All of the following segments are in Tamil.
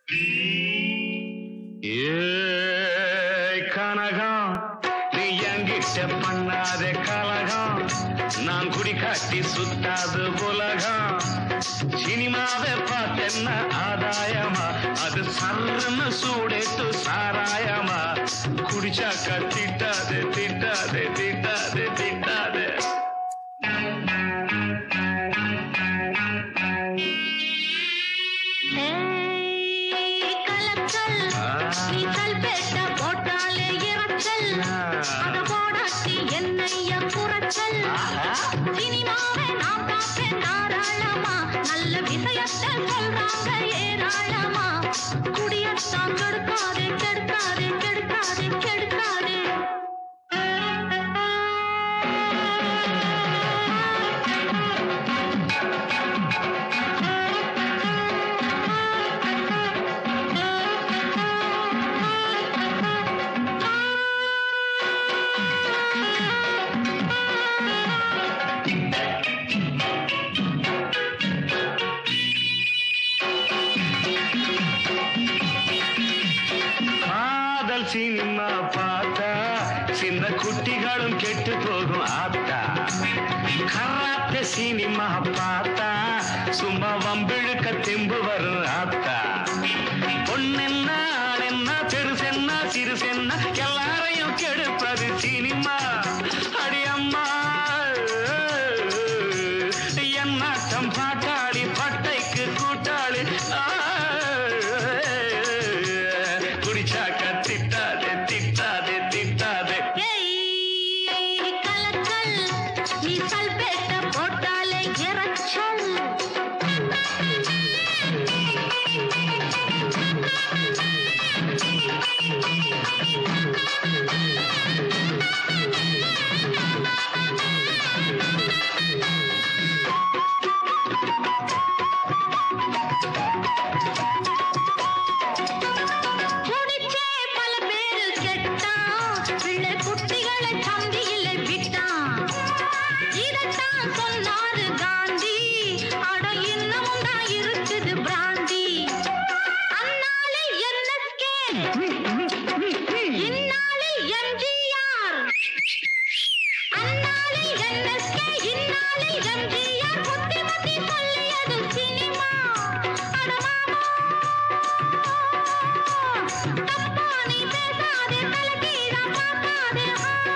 ஏய் கனகம் நீ என்கிட்ட பண்ணாத கலகம் நான் குடி காட்டி சுத்தாது உலகம் சினிமாவை பார்த்தென்ன ஆதாயமா அது சர்ன்னு சூடேட்டு சாராயமா குடிச்சாக்கா திட்டாதே திட்டாதே திட்டாதே திட்டாதே ஏய், கலக்கல் ஆ. நீ கல்பேட்ட போட்டாலே இறச்சல் அத போடாட்டி என்னைய குறைச்சல் சினிமாவை நான் பார்ப்பேன் தாராளமா நல்ல விஷயத்தை சொல்றாங்க ஏராளமா குடியத்தான் கெடுக்காதே கெடுக்காதே கெடுக்காதே கெடுக்காதே காதல் சினிமா பார்த்தா சின்ன குட்டிகளும் கெட்டு போகும் ஆத்தா கராத்தே சினிமா பார்த்தா சும்மா வம்பிழுக்க தெம்பு வரும் ஆத்தா பொண்ணென்ன ஆளென்ன பெருசென்ன சிறுசென்ன எல்லாரையும் கெடுப்பது சினிமா அடியம்மா என்னாட்டம் பாட்டாளி பட்டைக்கு கூட்டாளி ஆ, குடிச்சாக்க திட்டாதே திட்டாதே திட்டாதே ஏய், கலக்கல் நீ கல்பேட்ட போட்டாலே இறச்சல் குடிச்சே பல பேரு கெட்டான் பிள்ளை குட்டிகளை சந்தியில விட்டான் இதத்தான் சொன்னாரு காந்தி அட இன்னமும் தான் இருக்குது பிராந்தி அந்நாளே என்எஸ்கே இந்நாளே எம்ஜிஆர் அந்நாளே என்எஸ்கே இந்நாளே எம்ஜிஆர் புத்தி புத்தி சொல்லியது சினிமா அட மாமா தப்பா நீ பேசாதே தலைகீழா பார்க்காதே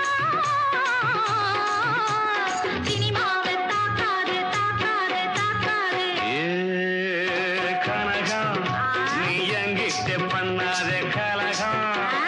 சினிமாவை தாக்காதே தாக்காதே தாக்காதே ஏ கனகம் நீ என்கிட்ட பண்ணாத கலகம்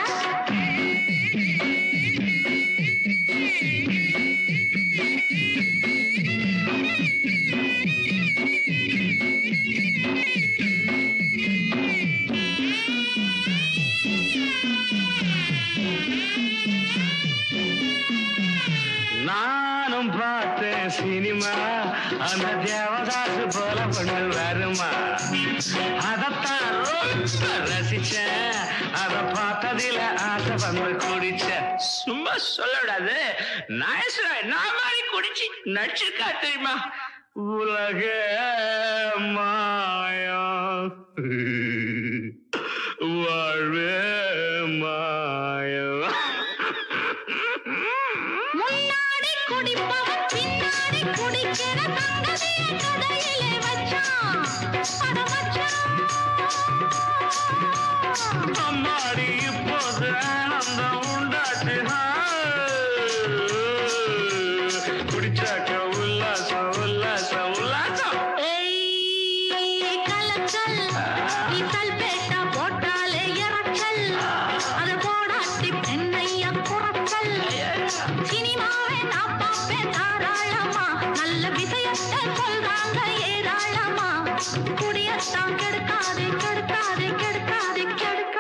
நானும் பார்த்தேன் சினிமா அந்த தேவதாசு போல பொண்ணு வருமா அதத்தான் ரொம்ப ரசிச்சேன் அத பார்த்ததில ஆசை வந்து குடிச்சேன் சும்மா சொல்லக்கூடாது நாயசராய் நான் மாதிரி குடிச்சு நடிச்சிருக்கா தெரியுமா உலக மாயம் வாழ்வே மாயம் முன்னாடி குடிப்பவன் பின்னாடி குடிக்கிற தங்கதிய கதையிலே வச்சான் அட மச்சான் அம்மாடி இப்போது ஆனந்தம் உண்டாச்சு ஆ. குடிச்சாக்க உல்லாசம் உல்லாசம் உல்லாசம் ஏய் கலக்கல் நீ கல்பேட்டா போட்டாலே இறச்சல் அத போடாட்டி பெண்ணைய குறச்சல் சினிமாவை நான் பார்ப்பேன் தாராளமா நல்ல விஷயத்தை சொல்றாங்க ஏராளமா குடியத்தான் கெடுக்காதே கெடுக்காதே கெடுக்காதே கெடுக்காதே